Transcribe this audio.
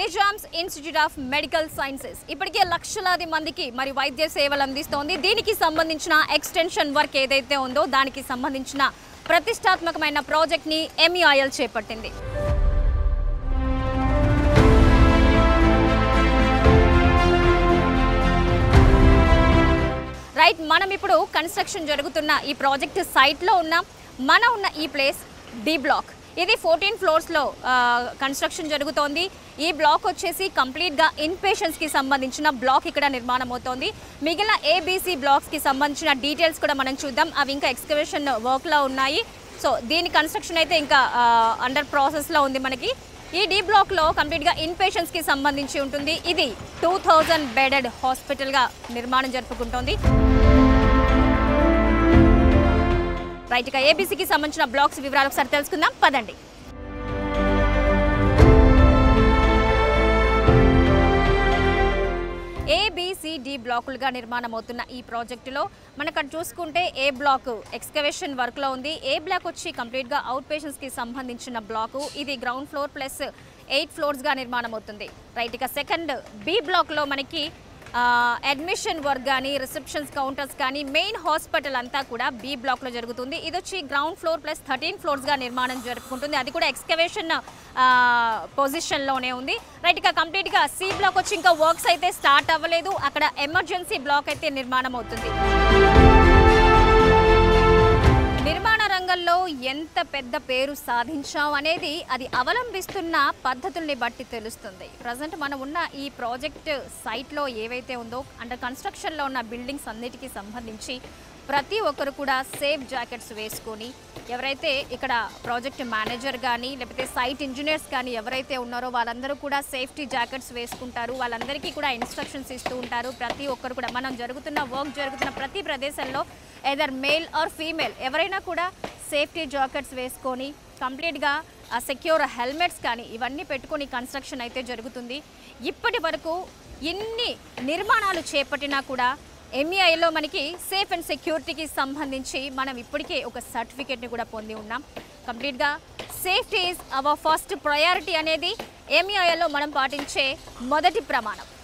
Nizams institute of medical sciences ఇప్పటికే లక్షలాది మందికి మరి వైద్య సేవలు అందిస్తోంది దీనికి సంబంధించిన ఎక్స్టెన్షన్ వర్క్ ఏదైతే ఉందో దానికి సంబంధించిన ప్రతిష్టాత్మకమైన ప్రాజెక్ట్ని ఎంఈఐఎల్ చేపట్టింది రైట్ మనం ఇప్పుడు కన్స్ట్రక్షన్ జరుగుతున్న ఈ ప్రాజెక్ట్ సైట్లో ఉన్న మన ఉన్న ఈ ప్లేస్ డి బ్లాక్ ఇది ఫోర్టీన్ ఫ్లోర్స్లో కన్స్ట్రక్షన్ జరుగుతోంది ఈ బ్లాక్ వచ్చేసి కంప్లీట్గా ఇన్ పేషెంట్స్కి సంబంధించిన బ్లాక్ ఇక్కడ నిర్మాణం అవుతోంది మిగిలిన ఏబీసీ బ్లాక్స్కి సంబంధించిన డీటెయిల్స్ కూడా మనం చూద్దాం అవి ఇంకా ఎక్స్కవేషన్ వర్క్లో ఉన్నాయి సో దీని కన్స్ట్రక్షన్ అయితే ఇంకా అండర్ ప్రాసెస్లో ఉంది మనకి ఈ డి బ్లాక్లో కంప్లీట్గా ఇన్ పేషెంట్స్కి సంబంధించి ఉంటుంది ఇది టూ థౌజండ్ బెడెడ్ హాస్పిటల్గా నిర్మాణం జరుపుకుంటోంది రైట్ ఇక ఏబీసీకి సంబంధించిన బ్లాక్స్ వివరాలు ఒకసారి తెలుసుకుందాం పదండి ఏబిసిడి బ్లాకులుగా నిర్మాణం అవుతున్న ఈ ప్రాజెక్టులో మనకు అటు చూసుకుంటే ఏ బ్లాక్ ఎక్స్కవేషన్ వర్క్లో ఉంది ఏ బ్లాక్ వచ్చి కంప్లీట్గా అవుట్ పేషెంట్స్కి సంబంధించిన బ్లాకు ఇది గ్రౌండ్ ఫ్లోర్ ప్లస్ ఎయిట్ ఫ్లోర్స్గా నిర్మాణం అవుతుంది రైట్ ఇక సెకండ్ బి బ్లాక్లో మనకి అడ్మిషన్ వర్క్ కానీ రిసెప్షన్స్ కౌంటర్స్ కానీ మెయిన్ హాస్పిటల్ అంతా కూడా బి బ్లాక్లో జరుగుతుంది ఇది వచ్చి గ్రౌండ్ ఫ్లోర్ ప్లస్ థర్టీన్ ఫ్లోర్స్గా నిర్మాణం జరుపుకుంటుంది అది కూడా ఎక్స్కవేషన్ పొజిషన్లోనే ఉంది రైట్ ఇక కంప్లీట్గా సి బ్లాక్ వచ్చి ఇంకా వర్క్స్ అయితే స్టార్ట్ అవ్వలేదు అక్కడ ఎమర్జెన్సీ బ్లాక్ అయితే నిర్మాణం అవుతుంది నిర్మాణ రంగంలో ఎంత పెద్ద పేరు సాధించాం అనేది అది అవలంబిస్తున్న పద్ధతుల్ని బట్టి తెలుస్తుంది ప్రజెంట్ మనం ఉన్న ఈ ప్రాజెక్ట్ సైట్లో ఏవైతే ఉందో అండర్ కన్స్ట్రక్షన్లో ఉన్న బిల్డింగ్స్ అన్నిటికీ సంబంధించి ప్రతి ఒక్కరు కూడా సేఫ్ జాకెట్స్ వేసుకొని ఎవరైతే ఇక్కడ ప్రాజెక్ట్ మేనేజర్ కానీ లేకపోతే సైట్ ఇంజనీర్స్ కానీ ఎవరైతే ఉన్నారో వాళ్ళందరూ కూడా సేఫ్టీ జాకెట్స్ వేసుకుంటారు వాళ్ళందరికీ కూడా ఇన్స్ట్రక్షన్స్ ఇస్తూ ఉంటారు ప్రతి ఒక్కరు కూడా మనం జరుగుతున్న వర్క్ జరుగుతున్న ప్రతి ప్రదేశంలో ఎదర్ మేల్ ఆర్ ఫీమేల్ ఎవరైనా కూడా సేఫ్టీ జాకెట్స్ వేసుకొని కంప్లీట్గా సెక్యూర్ హెల్మెట్స్ కానీ ఇవన్నీ పెట్టుకొని కన్స్ట్రక్షన్ అయితే జరుగుతుంది ఇప్పటి వరకు ఎన్ని నిర్మాణాలు చేపట్టినా కూడా ఎంఈఐలో మనకి సేఫ్ అండ్ సెక్యూరిటీకి సంబంధించి మనం ఇప్పటికే ఒక సర్టిఫికేట్ని కూడా పొంది ఉన్నాం కంప్లీట్గా safety is our first priority అనేది ఎంఈఐలో మనం పాటించే మొదటి ప్రమాణం